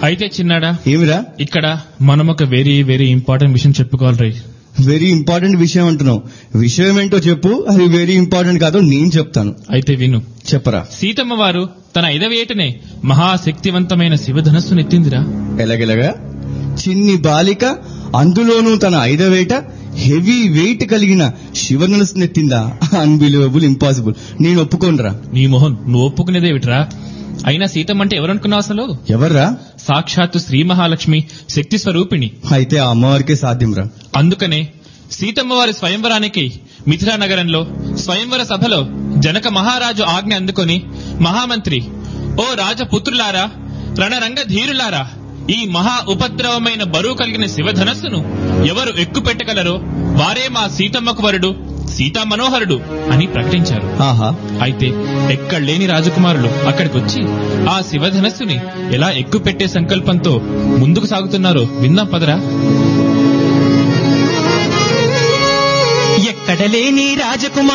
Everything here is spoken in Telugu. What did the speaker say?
అయితే చిన్నాడా ఏమిరా ఇక్కడ మనం ఒక వెరీ వెరీ ఇంపార్టెంట్ విషయం చెప్పుకోవాలి రై వెరీ ఇంపార్టెంట్ విషయం అంటున్నావు విషయం ఏంటో చెప్పు అది వెరీ ఇంపార్టెంట్ కాదో నేను చెప్తాను అయితే విను చెప్పరా సీతమ్మ వారు తన ఐదవ ఏటనే మహాశక్తివంతమైన శివధనస్సును ఎత్తిందిరా ఎలాగెలాగా చిన్ని బాలిక అందులోనూ తన ఐదవేట హెవీ వెయిట్ కలిగిన శివనలస్ నెత్తిందా అన్బిలీవబుల్ ఇంపాసిబుల్ నేను ఒప్పుకోనరా నీ మొహన్ నువ్వు ఒప్పుకునేదేమిట్రా అయినా సీతమ్మ అంటే ఎవరనుకున్నావు అసలు ఎవర్రా సాక్షాత్తు శ్రీ మహాలక్ష్మి శక్తి స్వరూపిణి అయితే ఆ అమ్మవారికే సాధ్యంరా అందుకనే సీతమ్మ వారి స్వయంవరానికి మిథిలా నగరంలో స్వయంవర సభలో జనక మహారాజు ఆజ్ఞ అందుకొని మహామంత్రి ఓ రాజపుత్రులారా రణరంగ ధీరులారా ఈ మహా ఉపద్రవమైన బరువు కలిగిన శివధనస్సును ఎవరు ఎక్కుపెట్టగలరో వారే మా సీతమ్మకు వరుడు సీతా మనోహరుడు అని ప్రకటించారు ఆహా అయితే ఎక్కడలేని రాజకుమారులు అక్కడికొచ్చి ఆ శివధనస్సుని ఎలా ఎక్కుపెట్టే సంకల్పంతో ముందుకు సాగుతున్నారో విందాం పదరా ఎక్కడలేని రాజకుమార్